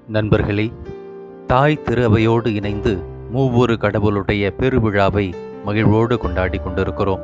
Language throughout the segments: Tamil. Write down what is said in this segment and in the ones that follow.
நண்பர்களே தாய் திரு அவையோடு இணைந்து மூவொரு கடவுளுடைய பெருவிழாவை மகிழ்வோடு கொண்டாடி கொண்டிருக்கிறோம்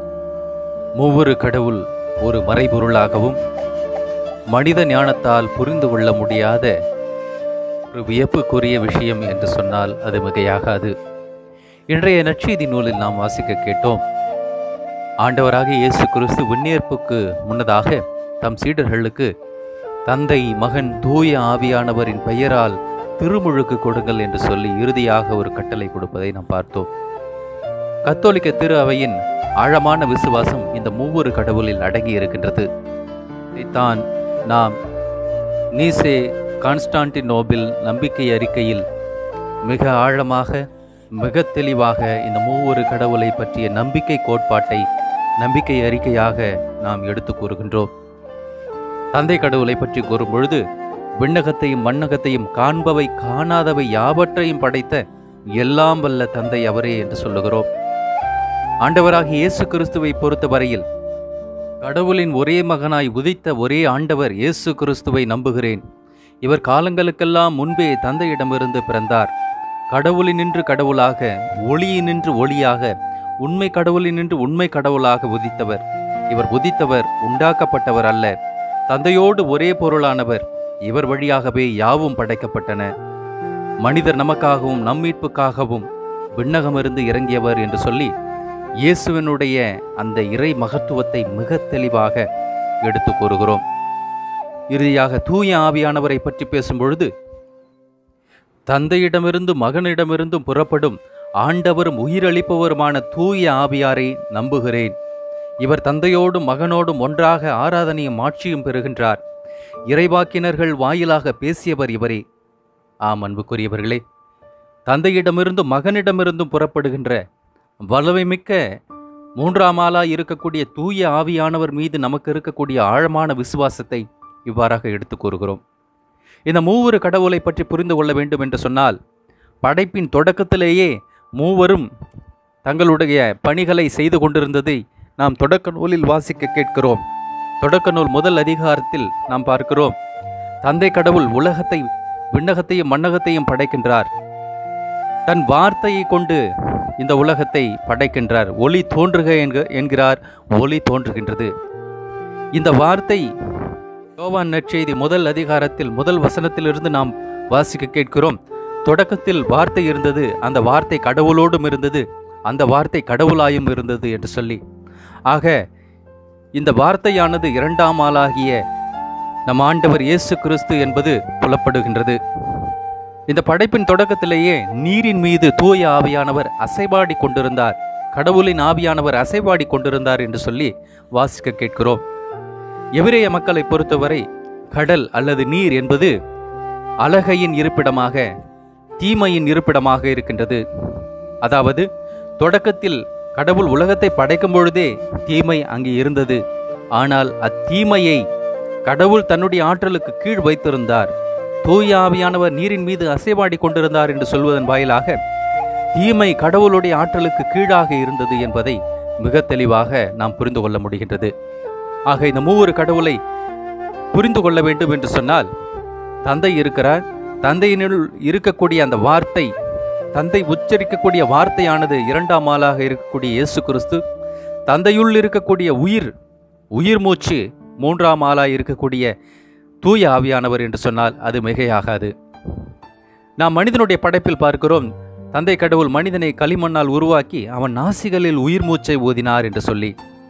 மூவொரு கடவுள் ஒரு மறைபொருளாகவும் மனித ஞானத்தால் புரிந்து கொள்ள முடியாத ஒரு வியப்புக்குரிய விஷயம் என்று சொன்னால் அது மிகையாகாது இன்றைய நற்செய்தி நூலில் நாம் வாசிக்க கேட்டோம் ஆண்டவராக இயேசு கிறிஸ்து விண்ணேற்புக்கு முன்னதாக தம் சீடர்களுக்கு தந்தை மகன் தூய ஆவியானவரின் பெயரால் திருமுழுக்கு கொடுங்கள் என்று சொல்லி இறுதியாக ஒரு கட்டளை கொடுப்பதை நாம் பார்த்தோம் கத்தோலிக்க திரு அவையின் ஆழமான விசுவாசம் இந்த மூவொரு கடவுளில் அடங்கி இருக்கின்றது இதைத்தான் நாம் நீசே கான்ஸ்டான்டினோபில் நம்பிக்கை அறிக்கையில் மிக ஆழமாக மிக தெளிவாக இந்த மூவொரு கடவுளை பற்றிய நம்பிக்கை கோட்பாட்டை நம்பிக்கை அறிக்கையாக நாம் எடுத்து கூறுகின்றோம் தந்தை கடவுளை பற்றி கூறும் பொழுது விண்ணகத்தையும் மண்ணகத்தையும் காண்பவை காணாதவை யாவற்றையும் படைத்த எல்லாம் வல்ல தந்தை அவரே என்று சொல்லுகிறோம் ஆண்டவராகிய இயேசு கிறிஸ்துவை பொறுத்தவரையில் கடவுளின் ஒரே மகனாய் உதித்த ஒரே ஆண்டவர் இயேசு கிறிஸ்துவை நம்புகிறேன் இவர் காலங்களுக்கெல்லாம் முன்பே தந்தையிடமிருந்து பிறந்தார் கடவுளினின்று கடவுளாக ஒளியினின்று ஒளியாக உண்மை கடவுளினின்று உண்மை கடவுளாக உதித்தவர் இவர் உதித்தவர் உண்டாக்கப்பட்டவர் அல்ல தந்தையோடு ஒரே பொருளானவர் இவர் வழியாகவே யாவும் படைக்கப்பட்டன மனிதர் நமக்காகவும் நம் மீட்புக்காகவும் விண்ணகமிருந்து இறங்கியவர் என்று சொல்லி இயேசுவினுடைய அந்த இறை மகத்துவத்தை மிக தெளிவாக எடுத்து கூறுகிறோம் இறுதியாக தூய ஆவியானவரை பற்றி பேசும் பொழுது தந்தையிடமிருந்து மகனிடமிருந்தும் புறப்படும் ஆண்டவரும் உயிரளிப்பவருமான தூய ஆவியாரை நம்புகிறேன் இவர் தந்தையோடும் மகனோடும் ஒன்றாக ஆராதனையும் ஆட்சியும் பெறுகின்றார் இறைவாக்கினர்கள் வாயிலாக பேசியவர் இவரே ஆம் அன்புக்குரியவர்களே தந்தையிடமிருந்தும் மகனிடமிருந்தும் புறப்படுகின்ற வல்லமைமிக்க மூன்றாம் ஆளாய் இருக்கக்கூடிய தூய ஆவியானவர் மீது நமக்கு இருக்கக்கூடிய ஆழமான விசுவாசத்தை இவ்வாறாக எடுத்து கூறுகிறோம் இந்த மூவரு கடவுளை பற்றி புரிந்து கொள்ள வேண்டும் என்று சொன்னால் படைப்பின் தொடக்கத்திலேயே மூவரும் தங்களுடைய பணிகளை செய்து கொண்டிருந்ததை நாம் தொடக்க நூலில் வாசிக்க கேட்கிறோம் தொடக்க நூல் முதல் அதிகாரத்தில் நாம் பார்க்கிறோம் தந்தை கடவுள் உலகத்தை விண்ணகத்தையும் மண்ணகத்தையும் படைக்கின்றார் தன் வார்த்தையை கொண்டு இந்த உலகத்தை படைக்கின்றார் ஒளி தோன்றுக என்க- என்கிறார் ஒளி தோன்றுகின்றது இந்த வார்த்தை யோவான் நற்செய்தி முதல் அதிகாரத்தில் முதல் வசனத்திலிருந்து நாம் வாசிக்க கேட்கிறோம் தொடக்கத்தில் வார்த்தை இருந்தது அந்த வார்த்தை கடவுளோடும் இருந்தது அந்த வார்த்தை கடவுளாயும் இருந்தது என்று சொல்லி ஆக இந்த வார்த்தையானது இரண்டாம் ஆளாகிய நம் ஆண்டவர் இயேசு கிறிஸ்து என்பது புலப்படுகின்றது இந்த படைப்பின் தொடக்கத்திலேயே நீரின் மீது தூய ஆவியானவர் அசைபாடி கொண்டிருந்தார் கடவுளின் ஆவியானவர் அசைபாடி கொண்டிருந்தார் என்று சொல்லி வாசிக்க கேட்கிறோம் எபிரேய மக்களை பொறுத்தவரை கடல் அல்லது நீர் என்பது அழகையின் இருப்பிடமாக தீமையின் இருப்பிடமாக இருக்கின்றது அதாவது தொடக்கத்தில் கடவுள் உலகத்தை படைக்கும் பொழுதே தீமை அங்கே இருந்தது ஆனால் அத்தீமையை கடவுள் தன்னுடைய ஆற்றலுக்கு கீழ் வைத்திருந்தார் தூய ஆவியானவர் நீரின் மீது அசைவாடி கொண்டிருந்தார் என்று சொல்வதன் வாயிலாக தீமை கடவுளுடைய ஆற்றலுக்கு கீழாக இருந்தது என்பதை மிக தெளிவாக நாம் புரிந்து கொள்ள முடிகின்றது ஆக இந்த மூவரு கடவுளை புரிந்து கொள்ள வேண்டும் என்று சொன்னால் தந்தை இருக்கிறார் தந்தையினுள் இருக்கக்கூடிய அந்த வார்த்தை தந்தை உச்சரிக்கக்கூடிய வார்த்தையானது இரண்டாம் ஆளாக இருக்கக்கூடிய இயேசு கிறிஸ்து தந்தையுள் இருக்கக்கூடிய உயிர் உயிர் மூச்சு மூன்றாம் ஆளாக இருக்கக்கூடிய தூய ஆவியானவர் என்று சொன்னால் அது மிகையாகாது நாம் மனிதனுடைய படைப்பில் பார்க்கிறோம் தந்தை கடவுள் மனிதனை களிமண்ணால் உருவாக்கி அவன் நாசிகளில் உயிர் மூச்சை ஊதினார் என்று சொல்லி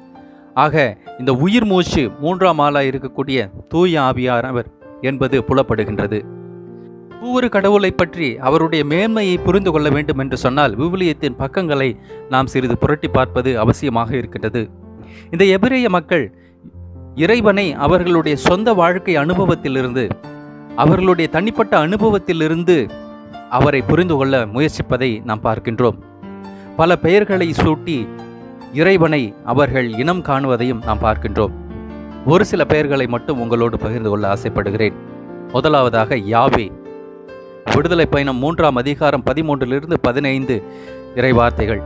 ஆக இந்த உயிர் மூச்சு மூன்றாம் ஆளாக இருக்கக்கூடிய தூய ஆவியானவர் என்பது புலப்படுகின்றது ஒவ்வொரு கடவுளை பற்றி அவருடைய மேன்மையை புரிந்து கொள்ள வேண்டும் என்று சொன்னால் விவிலியத்தின் பக்கங்களை நாம் சிறிது புரட்டி பார்ப்பது அவசியமாக இருக்கின்றது இந்த எபிரேய மக்கள் இறைவனை அவர்களுடைய சொந்த வாழ்க்கை அனுபவத்திலிருந்து அவர்களுடைய தனிப்பட்ட அனுபவத்திலிருந்து அவரை புரிந்து கொள்ள முயற்சிப்பதை நாம் பார்க்கின்றோம் பல பெயர்களை சூட்டி இறைவனை அவர்கள் இனம் காணுவதையும் நாம் பார்க்கின்றோம் ஒரு சில பெயர்களை மட்டும் உங்களோடு பகிர்ந்து கொள்ள ஆசைப்படுகிறேன் முதலாவதாக யாவே விடுதலை பயணம் மூன்றாம் அதிகாரம் பதிமூன்றிலிருந்து பதினைந்து இறைவார்த்தைகள்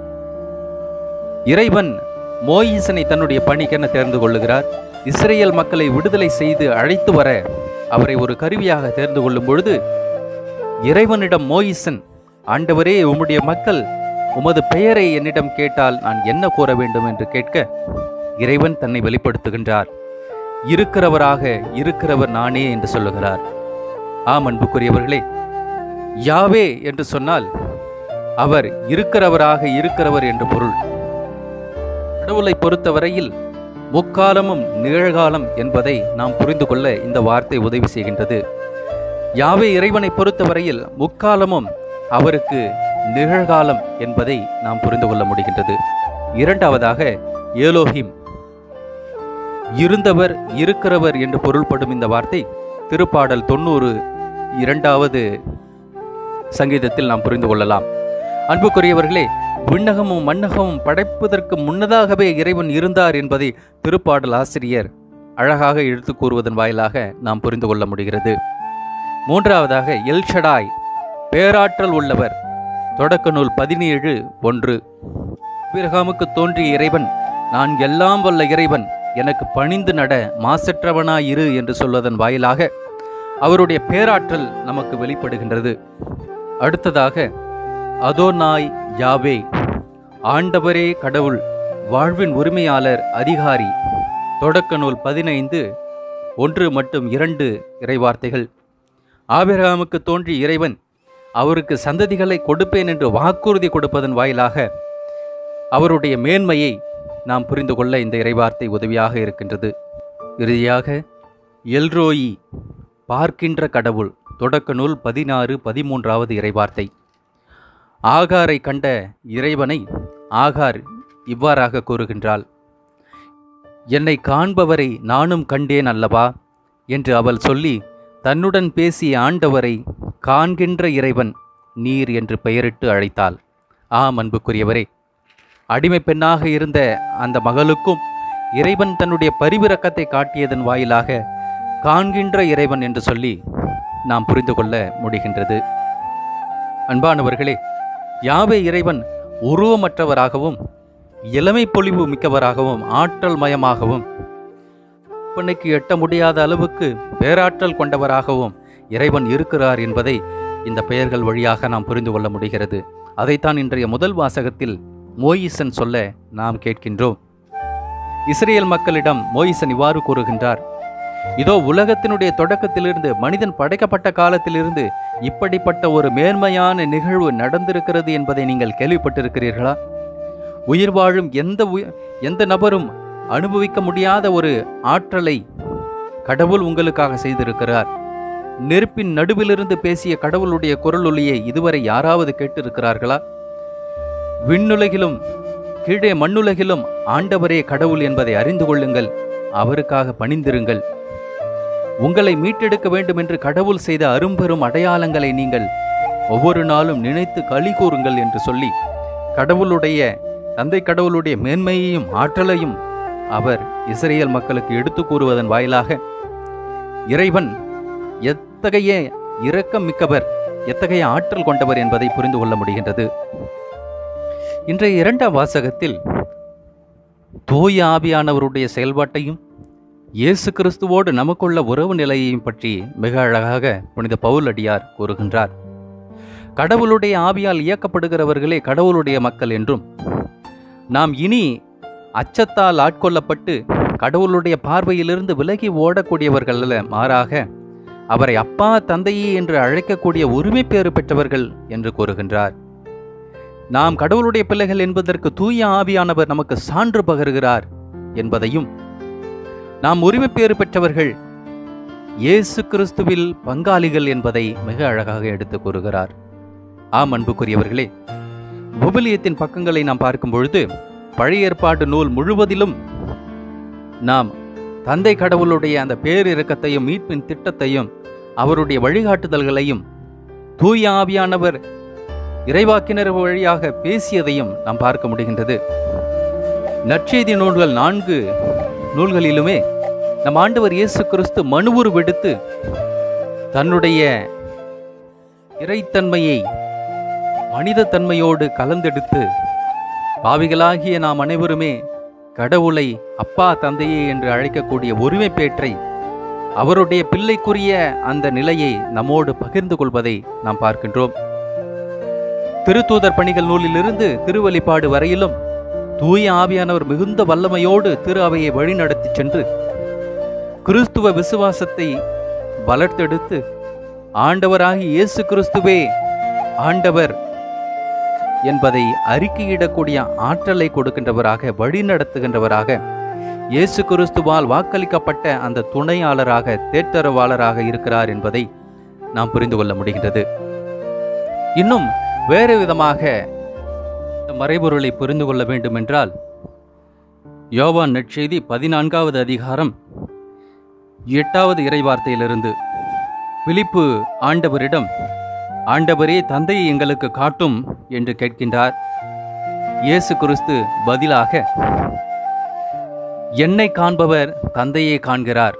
இறைவன் மோயிசனை தன்னுடைய பணிக்கென தேர்ந்து கொள்ளுகிறார் இஸ்ரேல் மக்களை விடுதலை செய்து அழைத்து வர அவரை ஒரு கருவியாக தேர்ந்து கொள்ளும் பொழுது இறைவனிடம் மோயிசன் ஆண்டவரே உம்முடைய மக்கள் உமது பெயரை என்னிடம் கேட்டால் நான் என்ன கூற வேண்டும் என்று கேட்க இறைவன் தன்னை வெளிப்படுத்துகின்றார் இருக்கிறவராக இருக்கிறவர் நானே என்று சொல்லுகிறார் ஆம் அன்புக்குரியவர்களே யாவே என்று சொன்னால் அவர் இருக்கிறவராக இருக்கிறவர் என்று பொருள் கடவுளை பொறுத்தவரையில் முக்காலமும் நிகழ்காலம் என்பதை நாம் புரிந்து கொள்ள இந்த வார்த்தை உதவி செய்கின்றது யாவே இறைவனை பொறுத்தவரையில் முக்காலமும் அவருக்கு நிகழ்காலம் என்பதை நாம் புரிந்து கொள்ள முடிகின்றது இரண்டாவதாக ஏலோஹிம் இருந்தவர் இருக்கிறவர் என்று பொருள்படும் இந்த வார்த்தை திருப்பாடல் தொண்ணூறு இரண்டாவது சங்கீதத்தில் நாம் புரிந்து கொள்ளலாம் அன்புக்குரியவர்களே விண்ணகமும் மண்ணகமும் படைப்பதற்கு முன்னதாகவே இறைவன் இருந்தார் என்பதை திருப்பாடல் ஆசிரியர் அழகாக எடுத்து கூறுவதன் வாயிலாக நாம் புரிந்து கொள்ள முடிகிறது மூன்றாவதாக எல்ஷடாய் பேராற்றல் உள்ளவர் தொடக்க நூல் பதினேழு ஒன்று பிறகாமுக்கு தோன்றிய இறைவன் நான் எல்லாம் வல்ல இறைவன் எனக்கு பணிந்து நட மாசற்றவனாயிரு என்று சொல்வதன் வாயிலாக அவருடைய பேராற்றல் நமக்கு வெளிப்படுகின்றது அடுத்ததாக அதோனாய் யாவே ஆண்டவரே கடவுள் வாழ்வின் உரிமையாளர் அதிகாரி தொடக்க நூல் பதினைந்து ஒன்று மற்றும் இரண்டு இறைவார்த்தைகள் ஆபிரகாமுக்கு தோன்றிய இறைவன் அவருக்கு சந்ததிகளை கொடுப்பேன் என்று வாக்குறுதி கொடுப்பதன் வாயிலாக அவருடைய மேன்மையை நாம் புரிந்து கொள்ள இந்த இறைவார்த்தை உதவியாக இருக்கின்றது இறுதியாக எல்ரோயி பார்க்கின்ற கடவுள் தொடக்க நூல் பதினாறு பதிமூன்றாவது இறைவார்த்தை ஆகாரை கண்ட இறைவனை ஆகார் இவ்வாறாக கூறுகின்றாள் என்னை காண்பவரை நானும் கண்டேன் அல்லவா என்று அவள் சொல்லி தன்னுடன் பேசிய ஆண்டவரை காண்கின்ற இறைவன் நீர் என்று பெயரிட்டு அழைத்தாள் ஆம் அன்புக்குரியவரே அடிமை பெண்ணாக இருந்த அந்த மகளுக்கும் இறைவன் தன்னுடைய பரிவிரக்கத்தை காட்டியதன் வாயிலாக காண்கின்ற இறைவன் என்று சொல்லி நாம் புரிந்து கொள்ள முடிகின்றது அன்பானவர்களே யாவே இறைவன் உருவமற்றவராகவும் இளமை பொலிவு மிக்கவராகவும் ஆற்றல் மயமாகவும் கற்பனைக்கு எட்ட முடியாத அளவுக்கு பேராற்றல் கொண்டவராகவும் இறைவன் இருக்கிறார் என்பதை இந்த பெயர்கள் வழியாக நாம் புரிந்து கொள்ள முடிகிறது அதைத்தான் இன்றைய முதல் வாசகத்தில் மோயிசன் சொல்ல நாம் கேட்கின்றோம் இஸ்ரேல் மக்களிடம் மோயிசன் இவ்வாறு கூறுகின்றார் இதோ உலகத்தினுடைய தொடக்கத்திலிருந்து மனிதன் படைக்கப்பட்ட காலத்திலிருந்து இப்படிப்பட்ட ஒரு மேன்மையான நிகழ்வு நடந்திருக்கிறது என்பதை நீங்கள் கேள்விப்பட்டிருக்கிறீர்களா உயிர் வாழும் எந்த உய- எந்த நபரும் அனுபவிக்க முடியாத ஒரு ஆற்றலை கடவுள் உங்களுக்காக செய்திருக்கிறார் நெருப்பின் நடுவிலிருந்து பேசிய கடவுளுடைய குரல் ஒலியை இதுவரை யாராவது கேட்டிருக்கிறார்களா விண்ணுலகிலும் கீழே மண்ணுலகிலும் ஆண்டவரே கடவுள் என்பதை அறிந்து கொள்ளுங்கள் அவருக்காக பணிந்திருங்கள் உங்களை மீட்டெடுக்க வேண்டும் என்று கடவுள் செய்த அரும்பெரும் அடையாளங்களை நீங்கள் ஒவ்வொரு நாளும் நினைத்து களி கூறுங்கள் என்று சொல்லி கடவுளுடைய தந்தை கடவுளுடைய மேன்மையையும் ஆற்றலையும் அவர் இஸ்ரேல் மக்களுக்கு எடுத்து கூறுவதன் வாயிலாக இறைவன் எத்தகைய இரக்கம் மிக்கவர் எத்தகைய ஆற்றல் கொண்டவர் என்பதை புரிந்து கொள்ள முடிகின்றது இன்றைய இரண்டாம் வாசகத்தில் தூய ஆவியானவருடைய செயல்பாட்டையும் இயேசு கிறிஸ்துவோடு நமக்குள்ள உறவு நிலையையும் பற்றி மிக அழகாக புனித பவுல் அடியார் கூறுகின்றார் கடவுளுடைய ஆவியால் இயக்கப்படுகிறவர்களே கடவுளுடைய மக்கள் என்றும் நாம் இனி அச்சத்தால் ஆட்கொள்ளப்பட்டு கடவுளுடைய பார்வையிலிருந்து விலகி ஓடக்கூடியவர்கள் அல்ல மாறாக அவரை அப்பா தந்தையே என்று அழைக்கக்கூடிய உரிமை பேறு பெற்றவர்கள் என்று கூறுகின்றார் நாம் கடவுளுடைய பிள்ளைகள் என்பதற்கு தூய ஆவியானவர் நமக்கு சான்று பகருகிறார் என்பதையும் நாம் உரிமை பேறு பெற்றவர்கள் இயேசு கிறிஸ்துவில் பங்காளிகள் என்பதை மிக அழகாக எடுத்து கூறுகிறார் ஆம் அன்புக்குரியவர்களே விவிலியத்தின் பக்கங்களை நாம் பார்க்கும் பொழுது பழைய ஏற்பாடு நூல் முழுவதிலும் நாம் தந்தை கடவுளுடைய அந்த பேரிரக்கத்தையும் மீட்பின் திட்டத்தையும் அவருடைய வழிகாட்டுதல்களையும் தூய ஆவியானவர் இறைவாக்கினர் வழியாக பேசியதையும் நாம் பார்க்க முடிகின்றது நற்செய்தி நூல்கள் நான்கு நூல்களிலுமே நம் ஆண்டவர் இயேசு கிறிஸ்து மனுவுரு விடுத்து தன்னுடைய இறைத்தன்மையை மனித தன்மையோடு கலந்தெடுத்து பாவிகளாகிய நாம் அனைவருமே கடவுளை அப்பா தந்தையே என்று அழைக்கக்கூடிய உரிமை பேற்றை அவருடைய பிள்ளைக்குரிய அந்த நிலையை நம்மோடு பகிர்ந்து கொள்வதை நாம் பார்க்கின்றோம் திருத்தூதர் பணிகள் நூலிலிருந்து திருவழிப்பாடு வரையிலும் தூய ஆவியானவர் மிகுந்த வல்லமையோடு திரு அவையை வழிநடத்தி சென்று கிறிஸ்துவ விசுவாசத்தை வளர்த்தெடுத்து ஆண்டவராகி இயேசு கிறிஸ்துவே ஆண்டவர் என்பதை அறிக்கையிடக்கூடிய ஆற்றலை கொடுக்கின்றவராக வழிநடத்துகின்றவராக இயேசு கிறிஸ்துவால் வாக்களிக்கப்பட்ட அந்த துணையாளராக தேற்றரவாளராக இருக்கிறார் என்பதை நாம் புரிந்து கொள்ள முடிகின்றது இன்னும் வேறு விதமாக இந்த மறைபொருளை புரிந்து கொள்ள வேண்டும் என்றால் யோவான் நற்செய்தி பதினான்காவது அதிகாரம் எட்டாவது இறைவார்த்தையிலிருந்து பிலிப்பு ஆண்டவரிடம் ஆண்டவரே தந்தையை எங்களுக்கு காட்டும் என்று கேட்கின்றார் இயேசு கிறிஸ்து பதிலாக என்னை காண்பவர் தந்தையை காண்கிறார்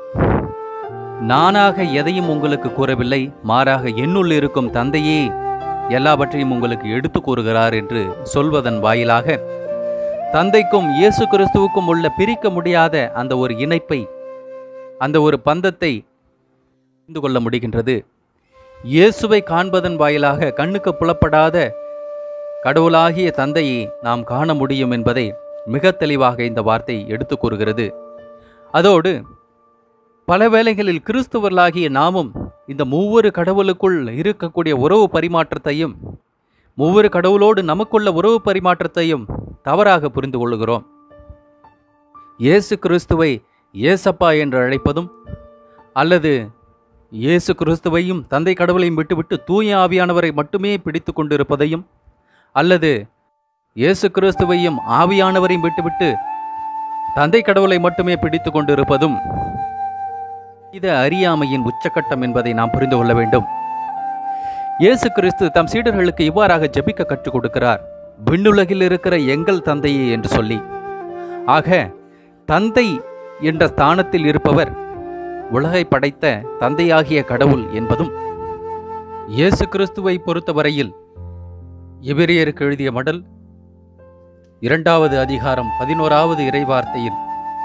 நானாக எதையும் உங்களுக்கு கூறவில்லை மாறாக என்னுள் இருக்கும் தந்தையே எல்லாவற்றையும் உங்களுக்கு எடுத்து கூறுகிறார் என்று சொல்வதன் வாயிலாக தந்தைக்கும் இயேசு கிறிஸ்துவுக்கும் உள்ள பிரிக்க முடியாத அந்த ஒரு இணைப்பை அந்த ஒரு பந்தத்தை புரிந்து கொள்ள முடிகின்றது இயேசுவை காண்பதன் வாயிலாக கண்ணுக்கு புலப்படாத கடவுளாகிய தந்தையை நாம் காண முடியும் என்பதை மிக தெளிவாக இந்த வார்த்தை எடுத்து கூறுகிறது அதோடு பல வேளைகளில் கிறிஸ்துவர்களாகிய நாமும் இந்த மூவொரு கடவுளுக்குள் இருக்கக்கூடிய உறவு பரிமாற்றத்தையும் மூவொரு கடவுளோடு நமக்குள்ள உறவு பரிமாற்றத்தையும் தவறாக புரிந்து கொள்கிறோம் இயேசு கிறிஸ்துவை ஏசப்பா என்று அழைப்பதும் அல்லது இயேசு கிறிஸ்துவையும் தந்தை கடவுளையும் விட்டுவிட்டு தூய ஆவியானவரை மட்டுமே பிடித்து கொண்டிருப்பதையும் அல்லது இயேசு கிறிஸ்துவையும் ஆவியானவரையும் விட்டுவிட்டு தந்தை கடவுளை மட்டுமே பிடித்து கொண்டிருப்பதும் இது அறியாமையின் உச்சக்கட்டம் என்பதை நாம் புரிந்து கொள்ள வேண்டும் இயேசு கிறிஸ்து தம் சீடர்களுக்கு இவ்வாறாக ஜெபிக்க கற்றுக் கொடுக்கிறார் விண்ணுலகில் இருக்கிற எங்கள் தந்தையே என்று சொல்லி ஆக தந்தை என்ற ஸ்தானத்தில் இருப்பவர் உலகை படைத்த தந்தையாகிய கடவுள் என்பதும் இயேசு கிறிஸ்துவை பொறுத்தவரையில் எபிரியருக்கு எழுதிய மடல் இரண்டாவது அதிகாரம் பதினோராவது இறைவார்த்தையில்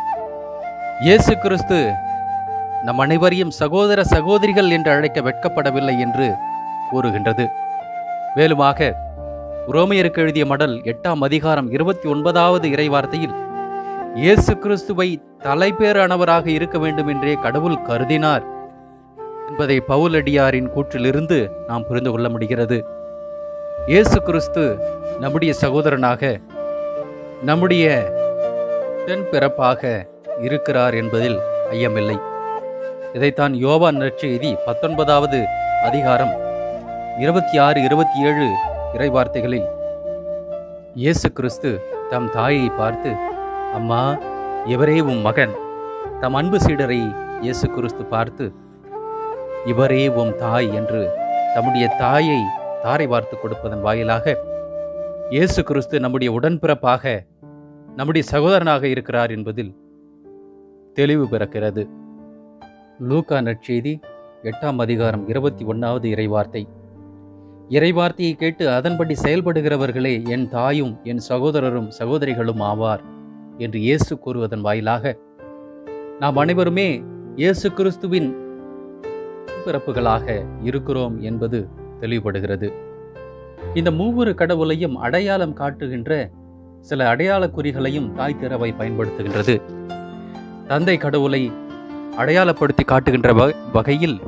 இயேசு கிறிஸ்து நம் அனைவரையும் சகோதர சகோதரிகள் என்று அழைக்க வெட்கப்படவில்லை என்று கூறுகின்றது மேலுமாக ரோமையருக்கு எழுதிய மடல் எட்டாம் அதிகாரம் இருபத்தி ஒன்பதாவது இறைவார்த்தையில் இயேசு கிறிஸ்துவை தலைப்பேரானவராக இருக்க வேண்டும் என்றே கடவுள் கருதினார் என்பதை பவுலடியாரின் கூற்றிலிருந்து நாம் புரிந்து கொள்ள முடிகிறது இயேசு கிறிஸ்து நம்முடைய சகோதரனாக நம்முடைய தென்பிறப்பாக இருக்கிறார் என்பதில் ஐயமில்லை இதைத்தான் யோவான் நற்செய்தி பத்தொன்பதாவது அதிகாரம் இருபத்தி ஆறு இருபத்தி ஏழு இறைவார்த்தைகளில் இயேசு கிறிஸ்து தம் தாயை பார்த்து அம்மா இவரே உம் மகன் தம் அன்பு சீடரை இயேசு கிறிஸ்து பார்த்து இவரே உம் தாய் என்று தம்முடைய தாயை தாரை வார்த்து கொடுப்பதன் வாயிலாக இயேசு கிறிஸ்து நம்முடைய உடன்பிறப்பாக நம்முடைய சகோதரனாக இருக்கிறார் என்பதில் தெளிவு பிறக்கிறது லூக்கா நற்செய்தி எட்டாம் அதிகாரம் இருபத்தி ஒன்றாவது இறைவார்த்தை இறைவார்த்தையை கேட்டு அதன்படி செயல்படுகிறவர்களே என் தாயும் என் சகோதரரும் சகோதரிகளும் ஆவார் என்று இயேசு கூறுவதன் வாயிலாக நாம் அனைவருமே இயேசு கிறிஸ்துவின் பிறப்புகளாக இருக்கிறோம் என்பது தெளிவுபடுகிறது இந்த மூவொரு கடவுளையும் அடையாளம் காட்டுகின்ற சில அடையாள குறிகளையும் தாய் திறவை பயன்படுத்துகின்றது தந்தை கடவுளை அடையாளப்படுத்தி காட்டுகின்ற வ- வகையில்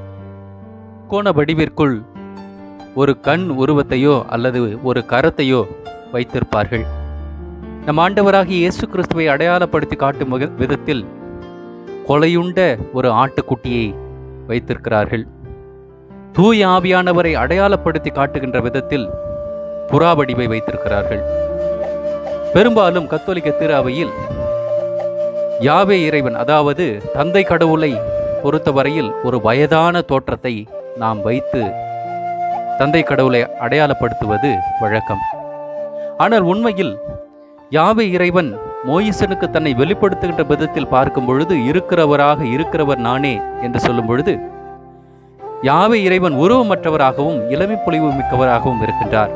கோண வடிவிற்குள் ஒரு கண் உருவத்தையோ அல்லது ஒரு கரத்தையோ வைத்திருப்பார்கள் நம் ஆண்டவராகிய இயேசு கிறிஸ்துவை அடையாளப்படுத்தி காட்டும் வக- விதத்தில் கொலையுண்ட ஒரு ஆட்டுக்குட்டியை வைத்திருக்கிறார்கள் தூய ஆவியானவரை அடையாளப்படுத்தி காட்டுகின்ற விதத்தில் புறா வடிவை வைத்திருக்கிறார்கள் பெரும்பாலும் கத்தோலிக்க திரு அவையில் யாவே இறைவன் அதாவது தந்தை கடவுளை பொறுத்தவரையில் ஒரு வயதான தோற்றத்தை நாம் வைத்து தந்தை கடவுளை அடையாளப்படுத்துவது வழக்கம் ஆனால் உண்மையில் யாவே இறைவன் மோயிசனுக்கு தன்னை வெளிப்படுத்துகின்ற விதத்தில் பார்க்கும் பொழுது இருக்கிறவராக இருக்கிறவர் நானே என்று சொல்லும் பொழுது யாவே இறைவன் உருவமற்றவராகவும் இளமை பொலிவு மிக்கவராகவும் இருக்கின்றார்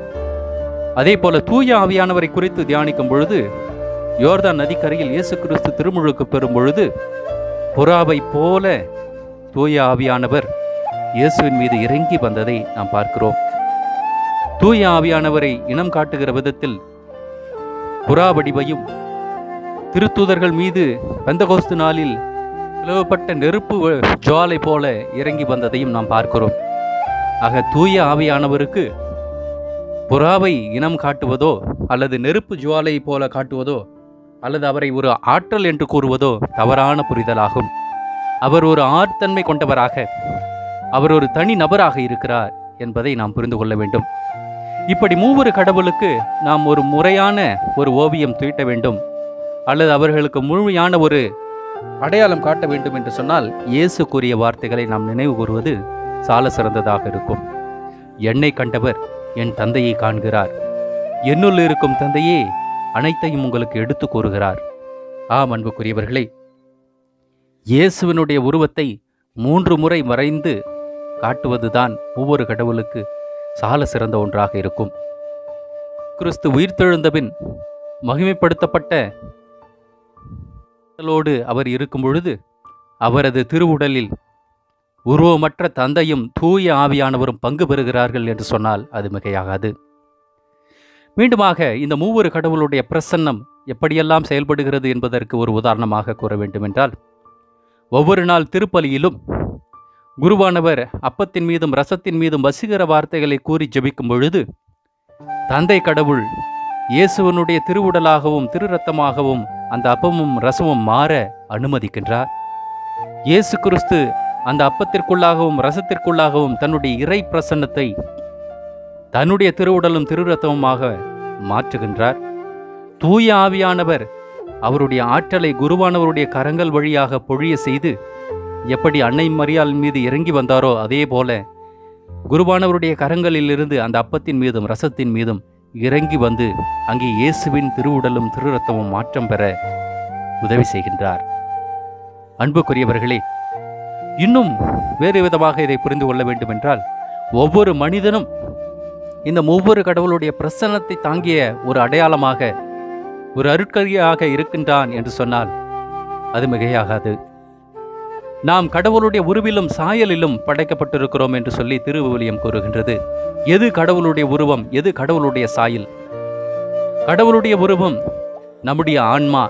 அதே போல தூய ஆவியானவரை குறித்து தியானிக்கும் பொழுது யோர்தான் நதிக்கரையில் இயேசு கிறிஸ்து திருமுழுக்கு பெறும் பொழுது புறாவை போல தூய ஆவியானவர் இயேசுவின் மீது இறங்கி வந்ததை நாம் பார்க்கிறோம் தூய ஆவியானவரை இனம் காட்டுகிற விதத்தில் புறா வடிவையும் திருத்தூதர்கள் மீது பெந்தகோஸ்து நாளில் பிளவுபட்ட நெருப்பு வ- ஜுவாலை போல இறங்கி வந்ததையும் நாம் பார்க்கிறோம் ஆக தூய ஆவியானவருக்கு புறாவை இனம் காட்டுவதோ அல்லது நெருப்பு ஜுவாலை போல காட்டுவதோ அல்லது அவரை ஒரு ஆற்றல் என்று கூறுவதோ தவறான புரிதலாகும் அவர் ஒரு ஆர்த்தன்மை கொண்டவராக அவர் ஒரு தனி நபராக இருக்கிறார் என்பதை நாம் புரிந்து கொள்ள வேண்டும் இப்படி மூவரு கடவுளுக்கு நாம் ஒரு முறையான ஒரு ஓவியம் தீட்ட வேண்டும் அல்லது அவர்களுக்கு முழுமையான ஒரு அடையாளம் காட்ட வேண்டும் என்று சொன்னால் இயேசு கூறிய வார்த்தைகளை நாம் நினைவு கூறுவது சால சிறந்ததாக இருக்கும் என்னை கண்டவர் என் தந்தையை காண்கிறார் என்னுள் இருக்கும் தந்தையே அனைத்தையும் உங்களுக்கு எடுத்து கூறுகிறார் ஆம் அன்புக்குரியவர்களே இயேசுவினுடைய உருவத்தை மூன்று முறை மறைந்து காட்டுவதுதான் ஒவ்வொரு கடவுளுக்கு சால சிறந்த ஒன்றாக இருக்கும் கிறிஸ்து உயிர்த்தெழுந்தபின் மகிமைப்படுத்தப்பட்ட உடலோடு அவர் இருக்கும் பொழுது அவரது திருவுடலில் உருவமற்ற தந்தையும் தூய ஆவியானவரும் பங்கு பெறுகிறார்கள் என்று சொன்னால் அது மிகையாகாது மீண்டுமாக இந்த மூவொரு கடவுளுடைய பிரசன்னம் எப்படியெல்லாம் செயல்படுகிறது என்பதற்கு ஒரு உதாரணமாக கூற வேண்டுமென்றால் ஒவ்வொரு நாள் திருப்பலியிலும் குருவானவர் அப்பத்தின் மீதும் ரசத்தின் மீதும் வசீகர வார்த்தைகளை கூறி ஜெபிக்கும் பொழுது தந்தை கடவுள் இயேசுவனுடைய திருவுடலாகவும் திரு ரத்தமாகவும் அந்த அப்பமும் ரசமும் மாற அனுமதிக்கின்றார் இயேசு கிறிஸ்து அந்த அப்பத்திற்குள்ளாகவும் ரசத்திற்குள்ளாகவும் தன்னுடைய இறை பிரசன்னத்தை தன்னுடைய திருவுடலும் திரு ரத்தமுமாக மாற்றுகின்றார் தூய ஆவியானவர் அவருடைய ஆற்றலை குருவானவருடைய கரங்கள் வழியாக பொழிய செய்து எப்படி அன்னை மரியாள் மீது இறங்கி வந்தாரோ அதே போல குருவானவருடைய கரங்களிலிருந்து அந்த அப்பத்தின் மீதும் ரசத்தின் மீதும் இறங்கி வந்து அங்கே இயேசுவின் திருவுடலும் திரு ரத்தமும் மாற்றம் பெற உதவி செய்கின்றார் அன்புக்குரியவர்களே இன்னும் வேறு விதமாக இதை புரிந்து கொள்ள வேண்டுமென்றால் ஒவ்வொரு மனிதனும் இந்த ஒவ்வொரு கடவுளுடைய பிரசன்னத்தை தாங்கிய ஒரு அடையாளமாக ஒரு அருட்கரியாக இருக்கின்றான் என்று சொன்னால் அது மிகையாகாது நாம் கடவுளுடைய உருவிலும் சாயலிலும் படைக்கப்பட்டிருக்கிறோம் என்று சொல்லி திருவிவிலியம் கூறுகின்றது எது கடவுளுடைய உருவம் எது கடவுளுடைய சாயல் கடவுளுடைய உருவம் நம்முடைய ஆன்மா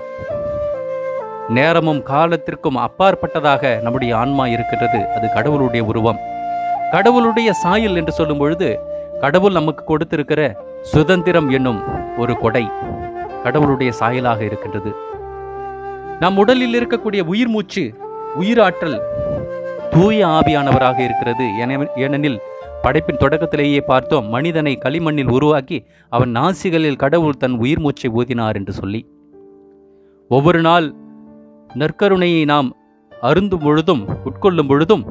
நேரமும் காலத்திற்கும் அப்பாற்பட்டதாக நம்முடைய ஆன்மா இருக்கின்றது அது கடவுளுடைய உருவம் கடவுளுடைய சாயல் என்று சொல்லும் பொழுது கடவுள் நமக்கு கொடுத்திருக்கிற சுதந்திரம் என்னும் ஒரு கொடை கடவுளுடைய சாயலாக இருக்கின்றது நம் உடலில் இருக்கக்கூடிய உயிர் மூச்சு உயிராற்றல் தூய ஆவியானவராக இருக்கிறது என- ஏனெனில் படைப்பின் தொடக்கத்திலேயே பார்த்தோம் மனிதனை களிமண்ணில் உருவாக்கி அவன் நாசிகளில் கடவுள் தன் உயிர் மூச்சை ஊதினார் என்று சொல்லி ஒவ்வொரு நாள் நற்கருணையை நாம் அருந்தும் பொழுதும் உட்கொள்ளும் பொழுதும்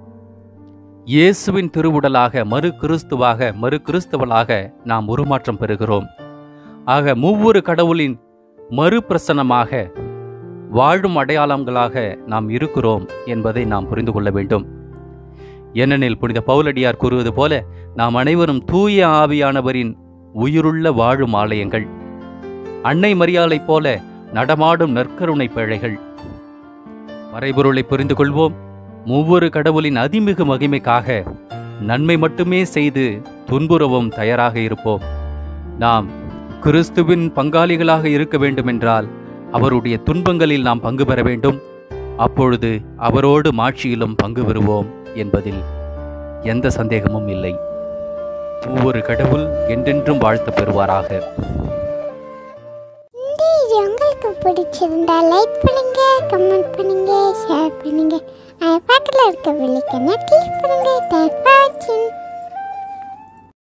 இயேசுவின் திருவுடலாக மறு கிறிஸ்துவாக மறு கிறிஸ்தவளாக நாம் உருமாற்றம் பெறுகிறோம் ஆக மூவொரு கடவுளின் மறுபிரசனமாக வாழும் அடையாளங்களாக நாம் இருக்கிறோம் என்பதை நாம் புரிந்து கொள்ள வேண்டும் ஏனெனில் புனித பவுலடியார் கூறுவது போல நாம் அனைவரும் தூய ஆவியானவரின் உயிருள்ள வாழும் ஆலயங்கள் அன்னை மரியாளைப் போல நடமாடும் நற்கருணை பிழைகள் மறைபொருளை புரிந்து கொள்வோம் மூவொரு கடவுளின் அதிமிகு மகிமைக்காக நன்மை மட்டுமே செய்து துன்புறவும் தயாராக இருப்போம் நாம் கிறிஸ்துவின் பங்காளிகளாக இருக்க வேண்டுமென்றால் அவருடைய துன்பங்களில் நாம் பங்கு பெற வேண்டும் அப்பொழுது அவரோடு மாட்சியிலும் பங்கு பெறுவோம் என்பதில் எந்த சந்தேகமும் இல்லை ஒவ்வொரு கடவுள் என்றென்றும் வாழ்த்து பெறுவாராக இந்த வீடியோ உங்களுக்கு பிடிச்சிருந்தா லைக் பண்ணுங்க கமெண்ட் பண்ணுங்க ஷேர் பண்ணுங்க அது பக்கத்தில் இருக்க வில்லைக்கன்னா கிளிக் பண்ணுங்க தேங்க்ஸ் ஃபார் வாட்சிங்